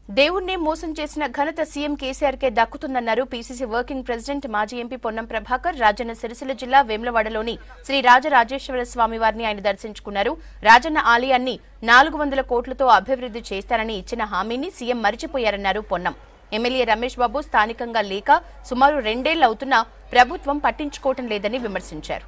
దేవుణ్ణే మోసం చేసిన ఘనత సీఎం కేసీఆర్ కే దక్కుతుందన్నారు పీసీసీ వర్కింగ్ ప్రెసిడెంట్ మాజీ ఎంపీ పొన్నం ప్రభాకర్ రాజన్న సిరిసిల్ల జిల్లా వేములవాడలోని శ్రీ రాజరాజేశ్వర స్వామి వారిని ఆయన దర్శించుకున్నారు రాజన్న ఆలయాన్ని నాలుగు వందల కోట్లతో అభివృద్ధి చేస్తారని ఇచ్చిన హామీని సీఎం మరిచిపోయారన్నారు పొన్నం ఎమ్మెల్యే రమేష్ బాబు స్థానికంగా లేక సుమారు రెండేళ్లవుతున్నా ప్రభుత్వం పట్టించుకోవటం లేదని విమర్శించారు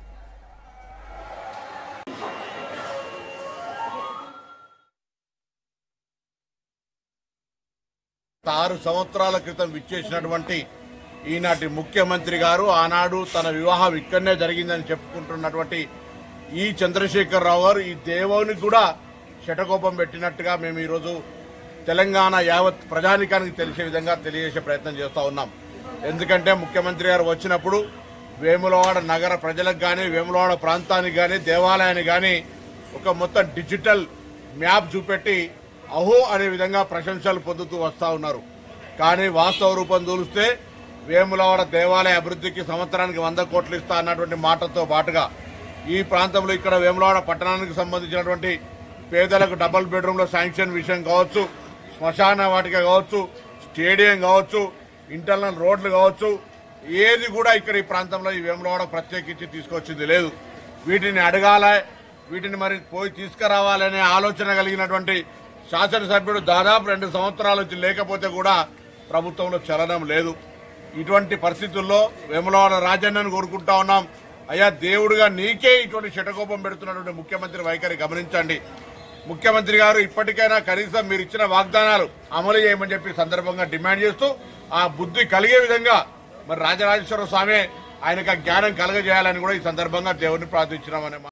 ఆరు సంవత్సరాల క్రితం విచ్చేసినటువంటి ఈనాటి ముఖ్యమంత్రి గారు ఆనాడు తన వివాహం ఇక్కడనే జరిగిందని చెప్పుకుంటున్నటువంటి ఈ చంద్రశేఖరరావు గారు ఈ దేవునికి కూడా శటకోపం పెట్టినట్టుగా మేము ఈరోజు తెలంగాణ యావత్ ప్రజానికానికి తెలిసే విధంగా తెలియజేసే ప్రయత్నం చేస్తూ ఉన్నాం ఎందుకంటే ముఖ్యమంత్రి గారు వచ్చినప్పుడు వేములవాడ నగర ప్రజలకు కానీ వేములవాడ ప్రాంతానికి కానీ దేవాలయానికి కానీ ఒక మొత్తం డిజిటల్ మ్యాప్ చూపెట్టి అహో అనే విధంగా ప్రశంసలు పొందుతూ వస్తూ ఉన్నారు కానీ వాస్తవ రూపం చూస్తే వేములవాడ దేవాలయ అభివృద్ధికి సంవత్సరానికి వంద కోట్లు ఇస్తా అన్నటువంటి మాటతో పాటుగా ఈ ప్రాంతంలో ఇక్కడ వేములవాడ పట్టణానికి సంబంధించినటువంటి పేదలకు డబుల్ బెడ్రూమ్ల శాంక్షన్ విషయం కావచ్చు శ్మశాన వాటిక కావచ్చు స్టేడియం కావచ్చు ఇంటర్నల్ రోడ్లు కావచ్చు ఏది కూడా ఇక్కడ ఈ ప్రాంతంలో ఈ వేములవాడ ప్రత్యేకించి తీసుకొచ్చింది లేదు వీటిని అడగాల వీటిని మరి పోయి తీసుకురావాలనే ఆలోచన కలిగినటువంటి శాసనసభ్యుడు దాదాపు రెండు సంవత్సరాల నుంచి లేకపోతే కూడా ప్రభుత్వంలో చలనం లేదు ఇటువంటి పరిస్థితుల్లో వేములవాడ రాజన్నను కోరుకుంటా ఉన్నాం అయ్యా దేవుడుగా నీకే ఇటువంటి శటకోపం పెడుతున్నటువంటి ముఖ్యమంత్రి వైఖరి గమనించండి ముఖ్యమంత్రి గారు ఇప్పటికైనా కనీసం మీరు ఇచ్చిన వాగ్దానాలు అమలు చేయమని చెప్పి సందర్భంగా డిమాండ్ చేస్తూ ఆ బుద్ధి కలిగే విధంగా మరి రాజరాజేశ్వర స్వామి ఆయనకు ఆ జ్ఞానం కలగజేయాలని కూడా ఈ సందర్భంగా దేవుడిని ప్రార్థించినామనే మాట